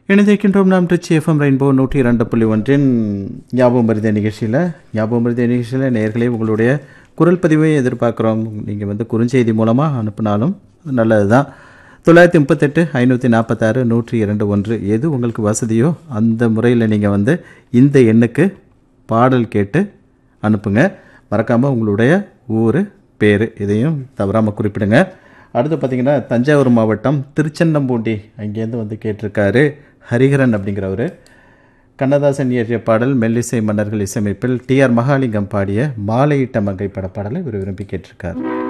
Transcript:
இணைந்திருக்கின்றோம் நாம் Trichy FM rainbow நூற்றி இரண்டு புள்ளி ஒன்றின் ஞாபகம் மருதிய நிகழ்ச்சியில் ஞாபகம் மருதிய நிகழ்ச்சியில் நேர்களே உங்களுடைய குரல் பதிவை எதிர்பார்க்குறோம் நீங்கள் வந்து குறுஞ்செய்தி மூலமாக அனுப்பினாலும் அது நல்லது தான் தொள்ளாயிரத்தி முப்பத்தெட்டு ஐநூற்றி நாற்பத்தாறு நூற்றி இரண்டு ஒன்று எது உங்களுக்கு வசதியோ அந்த முறையில் நீங்கள் வந்து இந்த எண்ணுக்கு பாடல் கேட்டு அனுப்புங்க மறக்காமல் உங்களுடைய ஊர் பேர் இதையும் தவறாமல் குறிப்பிடுங்க அடுத்து பார்த்தீங்கன்னா தஞ்சாவூர் மாவட்டம் திருச்சென்னம்பூண்டி அங்கேருந்து வந்து கேட்டிருக்காரு ஹரிஹரன் அப்படிங்கிறவர் கண்ணதாசன் இயற்றிய பாடல் மெல்லிசை மன்னர்கள் இசையமைப்பில் டி ஆர் மகாலிங்கம் பாடிய மாலையிட்ட மங்கை பட பாடலை இவர் விரும்பி கேட்டிருக்கார்